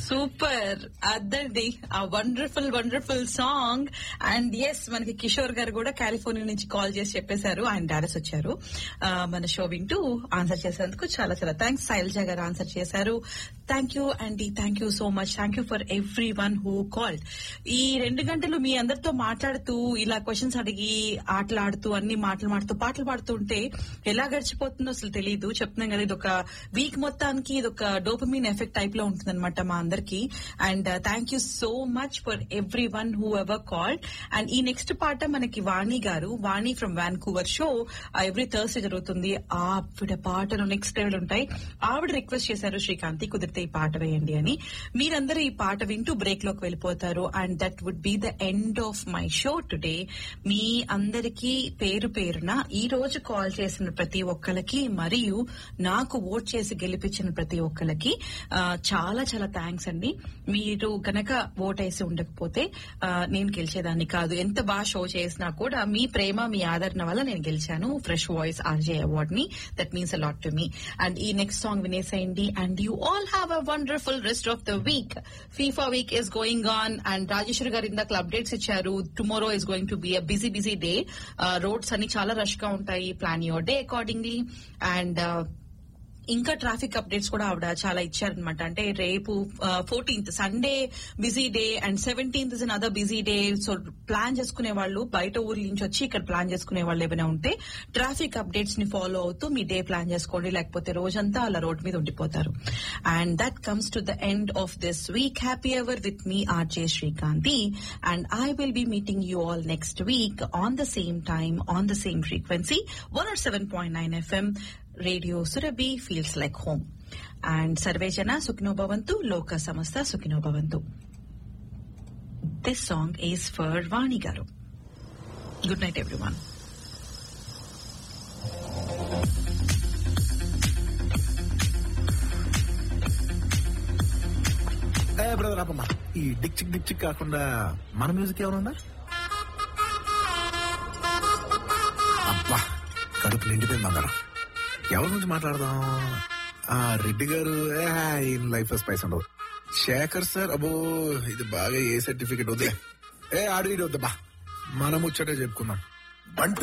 super అదండి ఆ wonderful wonderful song and yes మనకి కిషోర్ గారు కూడా కాలిఫోర్నియా నుంచి కాల్ చేసి చెప్పేశారు ఆయన డాలస్ వచ్చారు ఆ, మన షో వింటూ ఆన్సర్ చేసేందుకు చాలా చాలా థ్యాంక్స్ శైలజ గారు ఆన్సర్ చేశారు థ్యాంక్ యూ అండి thank you so much thank you for everyone who called ఈ రెండు గంటలు మీ అందరితో మాట్లాడుతూ ఇలా క్వశ్చన్స్ అడిగి ఆటలాడుతూ అన్ని మాటలు మాడుతూ పాటలు పాడుతుంటే ఎలా గడిచిపోతుందో అసలు తెలియదు చెప్తున్నాం కదా ఇది ఒక వీక్ మొత్తానికి ఇది ఒక డోపమీన్ ఎఫెక్ట్ టైప్ లో ఉంటుంది మా అందరికి and thank you so much for everyone whoever called and ఈ నెక్స్ట్ పాట మనకి Vani garu Vani from Vancouver show every Thursday జరుగుతుంది ఆవిడ పాటలు నెక్స్ట్ లెవెల్ ఉంటాయి ఆవిడ రిక్వెస్ట్ చేశారు శ్రీకాంతి కుదిరితే ఈ పాట వేయండి అని మీరందరూ ఈ పాట వింటూ బ్రేక్ లోకి వెళ్ళిపోతారు and that would be the end of my show today మీ అందరికీ పేరు పేరున ఈ రోజు కాల్ చేసిన ప్రతి ఒక్కరికి మరియు నాకు ఓట్ చేసి గెలిపించిన ప్రతి ఒక్కరికి ఆ, చాలా చాలా థ్యాంక్స్ అండి మీరు గనక ఓట్ వేసి ఉండకపోతే ఆ, నేను గెలిచేదాన్ని కాదు ఎంత బాగా షో చేసినా కూడా మీ ప్రేమ మీ ఆదరణ వల్ల నేను గెలిచాను ఫ్రెష్ వాయిస్ ఆర్జే అవార్డ్ ని that means a lot to me and ఈ నెక్స్ట్ సాంగ్ వినేసేయండి and you all have a wonderful rest of the week FIFA week is going on and Rajeshwari garu ఇందాక అప్డేట్స్ ఇచ్చారు tomorrow is going to be a busy busy day roads అన్ని చాలా rush గా ఉంటాయి plan your day accordingly and ఇంకా traffic updates కూడా ఆవిడ చాలా ఇచ్చారనమాట అంటే రేపు fourteenth Sunday busy day and seventeenth is other busy day so plan చేసుకునే వాళ్ళు బయట ఊరి నుంచి వచ్చి ఇక్కడ ప్లాన్ చేసుకునే వాళ్ళు ఏమైనా ఉంటే ట్రాఫిక్ అప్డేట్స్ ని ఫాలో అవుతూ మీ డే ప్లాన్ చేసుకోండి లేకపోతే రోజంతా అలా రోడ్ మీద ఉండిపోతారు and that comes to the end of this week happy hour with me RJ Srikanthi and I will be meeting you all next week on the same time on the same frequency one nought seven point nine FM radio Surabhi feels like home and సర్వే జన సుఖినో భవంతు లోక సంస్థ సుఖినో భవంతు this song is for Vani garu good night everyone ఏ brother ఆపమ్మా ఈ డిక్ చిక్ డిక్ చిక్ కాకుండా మన మ్యూజిక్ ఏమైనా అబ్బా కడుపు నిండిపోయింది అందరం ఎవరి గురించి మాట్లాడదాం ఆ రెడ్డి గారు ఏ, ఈయన లైఫ్ స్పైస్ ఉండవు శేఖర్ సార్ అబ్బో ఇది బాగా ఏ సర్టిఫికెట్ వద్దులే ఏ ఆడు ఇటు వద్దబ్బా మనం ముచ్చటే చెప్పుకుందాం బంటు